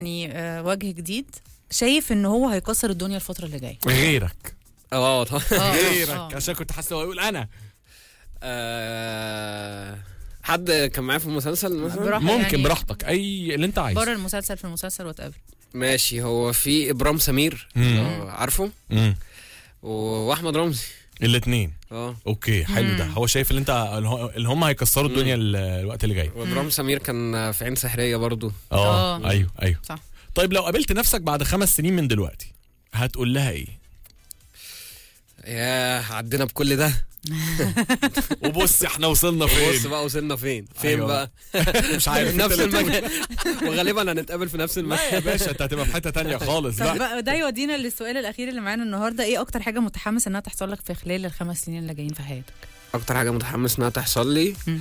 يعني آه، وجه جديد شايف ان هو هيكسر الدنيا الفتره اللي جايه غيرك اه طبعا آه، غيرك آه. عشان كنت حاسس هو يقول انا آه، حد كان معايا في المسلسل مثلا براحة ممكن يعني براحتك اي اللي انت عايزه بره المسلسل في المسلسل وات ايفر ماشي هو في ابرام سمير مم. آه، عارفه امم و- واحمد رمزي الاثنين اه اوكي حلو ده مم. هو شايف اللي انت اللي هم هيكسروا مم. الدنيا ال- الوقت اللي جاي وابرام سمير كان في عين سحريه برضو اه آه. ايوه ايوه صح. طيب لو قابلت نفسك بعد خمس سنين من دلوقتي هتقول لها ايه ياه عدينا بكل ده وبص احنا وصلنا بص فين بقى وصلنا فين فين أيوة. بقى مش عارف نفس انت اللي تقول. المكان وغالبا هنتقابل في نفس لا المكان يا باشا انت هتبقى في حته تانية خالص طب بقى بقى ده يودينا للسؤال الاخير اللي معانا النهارده ايه اكتر حاجه متحمس انها تحصل لك في خلال الخمس سنين اللي جايين في حياتك اكتر حاجه متحمس انها تحصل لي مم.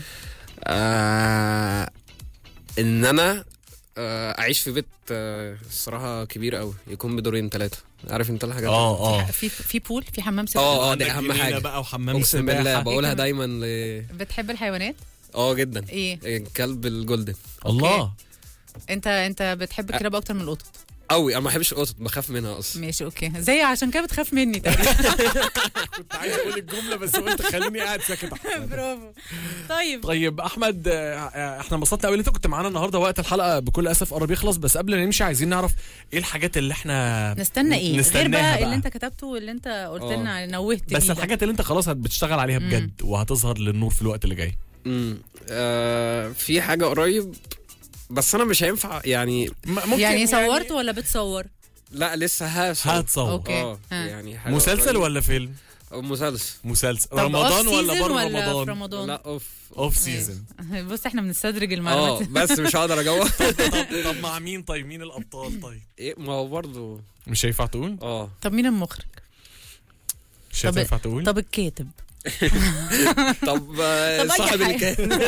آه ان انا آه اعيش في بيت آه الصراحه كبير قوي يكون بدورين ثلاثه عارف انت الحاجات اه اه في في بول في حمام سباحه اه اه دي عندك اهم جنينة حاجه بقى وحمام اقسم بالله سباحه بقولها إيه دايما ل بتحب الحيوانات اه جدا ايه كلب الجولدن الله انت انت بتحب الكلاب اكتر من القطط قوي انا ما بحبش القطط بخاف منها اصلا ماشي اوكي زي عشان كده بتخاف مني تقريبا كنت عايز اقول الجمله بس قلت خليني قاعد ساكت احسن برافو طيب طيب احمد آه، آه، احنا انبسطنا قوي ان انت كنت معانا النهارده وقت الحلقه بكل اسف قرب يخلص بس قبل ما نمشي عايزين نعرف ايه الحاجات اللي احنا نستنى ايه غير نستناها بقى, اللي انت كتبته واللي انت قلت آه. لنا نوهت بس بيه ده. الحاجات اللي انت خلاص هت- بتشتغل عليها بجد وهتظهر للنور في الوقت اللي جاي امم آه في حاجه قريب بس انا مش هينفع يعني م- ممكن يعني صورت ولا بتصور لا لسه هصور هتصور أوكي. اه ها. يعني حاجة مسلسل قريب. ولا فيلم أو مسلسل مسلسل طب رمضان off ولا season بره ولا في رمضان رمضان لا اوف اوف سيزون بص احنا بنستدرج اه المعلومات بس مش هقدر اجاوب طب طب مع مين طيب مين الابطال طيب ايه ما هو برضه مش هينفع تقول اه طب مين المخرج مش طب- هينفع تقول طب الكاتب طب آه، طب أي صاحب حاجة. الكاتب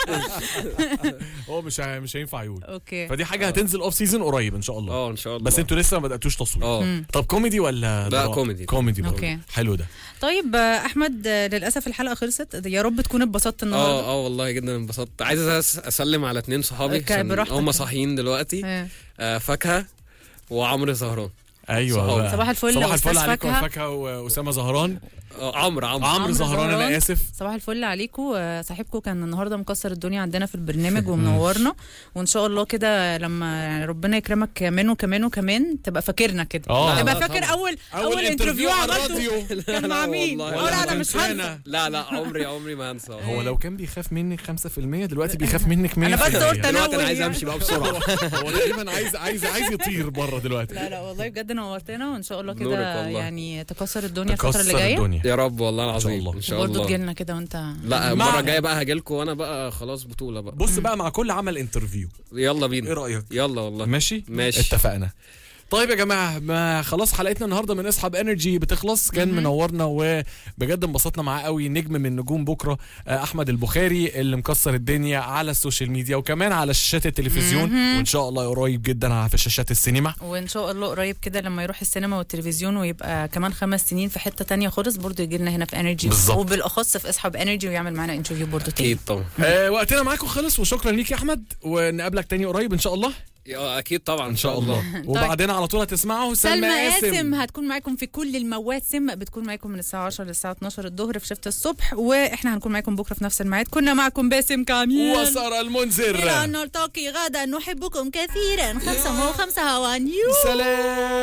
هو مش هي- مش هينفع يقول اوكي فدي حاجه هتنزل اوف سيزون قريب ان شاء الله اه ان شاء الله بس انتوا لسه ما بداتوش تصوير اه مم. طب كوميدي ولا دراما؟ كوميدي. كوميدي برضه. أوكي. حلو ده طيب آه، احمد آه، للاسف الحلقه خلصت يا رب تكون اتبسطت النهارده اه اه والله جدا انبسطت عايز أس- اسلم على اتنين صحابي ك- عشان براحتك. هم صاحيين دلوقتي آه. آه فاكهه وعمرو زهران ايوه صحاب. بقى. صباح الفل صباح أستاذ الفل عليكم فاكهة. فاكهه واسامه زهران آه عمرو عمرو عمرو زهران انا اسف صباح الفل عليكم آه، صاحبكم كان النهارده مكسر الدنيا عندنا في البرنامج ومنورنا وان شاء الله كده لما يعني ربنا يكرمك كمان وكمان وكمان تبقى فاكرنا كده اه. تبقى لا، فاكر طبعا. اول اول انترفيو على عملته الراديو كان مع لا مين والله. ولا انا ولا مش تنسانا. هنسى لا لا عمري عمري ما هنسى هو لو كان بيخاف منك 5% دلوقتي بيخاف منك 100% أنا بس قلت أنا دلوقتي انا أول عايز يعني. امشي بقى بسرعه هو تقريبا عايز عايز عايز يطير بره دلوقتي لا لا والله بجد نورتنا وان شاء الله نورك كده والله. يعني تكسر الدنيا الفتره اللي تكسر جايه الدنيا يا رب والله العظيم الله. ان شاء وبرضه الله تجيلنا كده وانت لا مع- المره الجايه بقى هاجيلكم وانا بقى خلاص بطوله بقى بص بقى مع كل عمل انترفيو يلا ايه بينا رايك يلا والله ماشي ماشي. اتفقنا طيب يا جماعه ما خلاص حلقتنا النهارده من اصحاب انرجي بتخلص كان منورنا وبجد انبسطنا معاه قوي نجم من نجوم بكره آه، احمد البخاري اللي مكسر الدنيا على السوشيال ميديا وكمان على شاشات التلفزيون وان شاء الله قريب جدا في شاشات السينما وان شاء الله قريب كده لما يروح السينما والتلفزيون ويبقى كمان خمس سنين في حته تانية خالص برضه يجي لنا هنا في انرجي بالظبط. وبالاخص في اصحاب انرجي ويعمل معانا انترفيو برضه تاني اكيد طبعا آه وقتنا معاكم خلص وشكرا ليك يا احمد ونقابلك تاني قريب ان شاء الله يا اكيد طبعا ان شاء الله وبعدين على طول هتسمعوا سلمى سلمى قاسم قاسم هتكون معاكم في كل المواسم بتكون معاكم من الساعه 10 للساعه 12 الظهر في شفت الصبح واحنا هنكون معاكم بكره في نفس الميعاد كنا معكم باسم كامل وسارة إلى المنذر أن نلتقي غدا نحبكم كثيرا خمسة وخمسة هوا نيو سلام